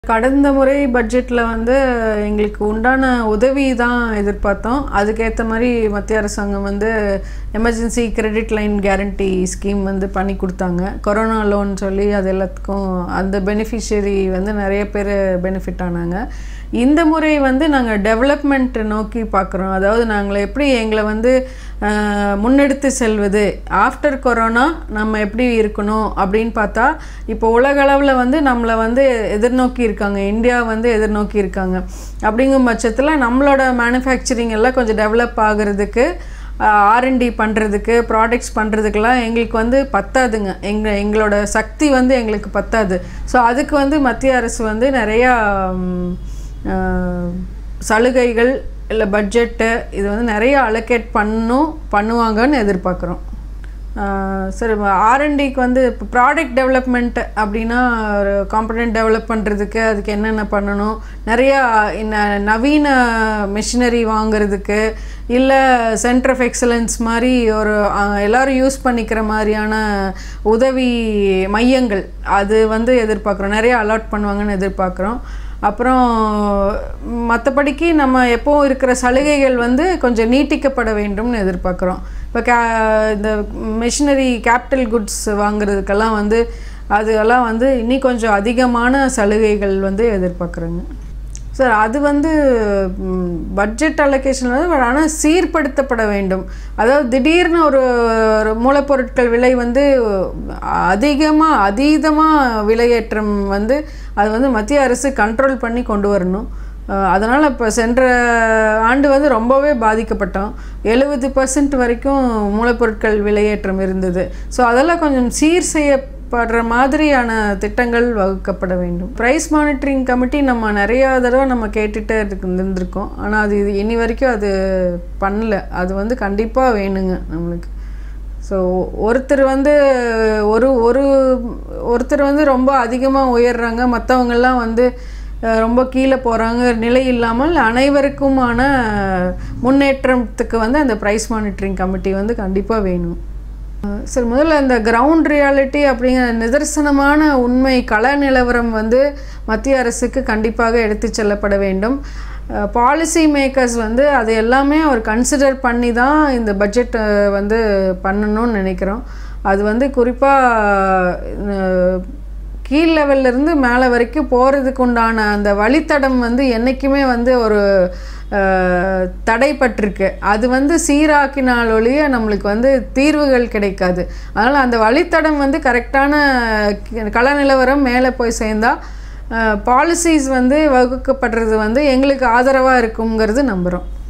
கடந்த முறை பட்ஜெட்டில் வந்து எங்களுக்கு உண்டான உதவி தான் எதிர்பார்த்தோம் அதுக்கேற்ற மாதிரி மத்திய அரசாங்கம் வந்து emergency credit line guarantee scheme வந்து பண்ணி கொடுத்தாங்க கொரோனா லோன் சொல்லி அது எல்லாத்துக்கும் அந்த பெனிஃபிஷியரி வந்து நிறைய பேர் பெனிஃபிட் ஆனாங்க இந்த முறை வந்து நாங்கள் டெவலப்மெண்ட் நோக்கி பார்க்குறோம் அதாவது நாங்கள் எப்படி எங்களை வந்து ஆஹ், முன்னெடுத்து செல்வது ஆஃப்டர் கொரோனா நம்ம எப்படி இருக்கணும் அப்படின்னு பார்த்தா இப்போ உலக அளவில் வந்து நம்மளை வந்து எதிர்நோக்கி இருக்காங்க இந்தியா வந்து எதிர்நோக்கி இருக்காங்க அப்படிங்கும் பட்சத்தில் நம்மளோட மேனுஃபேக்சரிங் எல்லாம் கொஞ்சம் டெவலப் ஆகுறதுக்கு ஆர்என்டி பண்ணுறதுக்கு ப்ராடக்ட்ஸ் பண்ணுறதுக்கெல்லாம் எங்களுக்கு வந்து பத்தாதுங்க எங்கள் எங்களோட சக்தி வந்து எங்களுக்கு பத்தாது ஸோ அதுக்கு வந்து மத்திய அரசு வந்து நிறையா ம், ஆஹ், சலுகைகள் இல்லை பட்ஜெட்டு இது வந்து நிறைய அலோகேட் பண்ணும் பண்ணுவாங்கன்னு எதிர்பார்க்குறோம் சரி ஆர்என்டிக்கு வந்து இப்போ ப்ராடக்ட் டெவலப்மெண்ட் அப்படின்னா ஒரு காம்பனண்ட் டெவலப் பண்ணுறதுக்கு அதுக்கு என்னென்ன பண்ணணும் நிறையா இன்ன- நவீன மிஷினரி வாங்குறதுக்கு இல்லை சென்டர் ஆஃப் எக்ஸலன்ஸ் மாதிரி ஒரு அஹ், எல்லாரும் யூஸ் பண்ணிக்கிற மாதிரியான உதவி மையங்கள் அது வந்து எதிர்பார்க்குறோம் நிறைய அலாட் பண்ணுவாங்கன்னு எதிர்பார்க்குறோம் அப்புறம் மற்றபடிக்கு நம்ம எப்போவும் இருக்கிற சலுகைகள் வந்து கொஞ்சம் நீட்டிக்கப்பட வேண்டும்னு எதிர்பார்க்குறோம் இப்போ கே இந்த மிஷினரி கேபிட்டல் குட்ஸ் வாங்குறதுக்கெல்லாம் வந்து அதெல்லாம் வந்து இன்னி கொஞ்சம் அதிகமான சலுகைகள் வந்து எதிர்பார்க்குறேங்க சார் அது வந்து பட்ஜெட் அலோகேஷன் வந்து ஆனால் சீர்படுத்தப்பட வேண்டும் அதாவது திடீர்னு ஒரு ஒரு மூலப்பொருட்கள் விலை வந்து அதிகமாக அதீதமாக விலையேற்றம் வந்து அது வந்து மத்திய அரசு கண்ட்ரோல் பண்ணி கொண்டு வரணும் அதனால் இப்போ சென்ற ஆண்டு வந்து ரொம்பவே பாதிக்கப்பட்டோம் எழுபது பர்சன்ட் வரைக்கும் மூலப்பொருட்கள் விலையேற்றம் இருந்தது ஸோ அதெல்லாம் கொஞ்சம் சீர் செய்யப்படுற மாதிரியான திட்டங்கள் வகுக்கப்பட வேண்டும் ப்ரைஸ் மானிட்டரிங் கமிட்டி நம்ம நிறையா தடவை நம்ம கேட்டுகிட்டே இருக்கு இருந்திருக்கோம் ஆனால் அது இது இனி வரைக்கும் அது பண்ணல அது வந்து கண்டிப்பாக வேணுங்க நம்மளுக்கு ஸோ ஒருத்தர் வந்து ஒரு ஒரு ஒருத்தர் வந்து ரொம்ப அதிகமாக உயர்றாங்க மற்றவங்கெல்லாம் வந்து அஹ், ரொம்ப கீழே போகிறாங்க நிலை இல்லாமல் அனைவருக்குமான முன்னேற்றத்துக்கு வந்து அந்த ப்ரைஸ் மானிட்டரிங் கமிட்டி வந்து கண்டிப்பாக வேணும் அஹ், சரி முதல்ல இந்த கிரவுண்ட் ரியாலிட்டி அப்படிங்கிற நிதர்சனமான உண்மை கள நிலவரம் வந்து மத்திய அரசுக்கு கண்டிப்பாக எடுத்து செல்லப்பட வேண்டும் பாலிசி மேக்கர்ஸ் வந்து அது எல்லாமே அவர் கன்சிடர் பண்ணி தான் இந்த பட்ஜெட் வந்து பண்ணணும்னு நினைக்கிறோம் அது வந்து குறிப்பாக கீழ் லெவல்ல இருந்து மேலே வரைக்கும் போகிறதுக்கு உண்டான அந்த வழித்தடம் வந்து என்றைக்குமே வந்து ஒரு அஹ், தடைப்பட்டிருக்கு அது வந்து சீராக்கினால் ஒழிய நம்மளுக்கு வந்து தீர்வுகள் கிடைக்காது அதனால் அந்த வழித்தடம் வந்து கரெக்டான கள நிலவரம் மேலே போய் சேர்ந்தா பாலிசிஸ் வந்து வகுக்கப்படுறது வந்து எங்களுக்கு ஆதரவாக இருக்குங்கிறது நம்புகிறோம்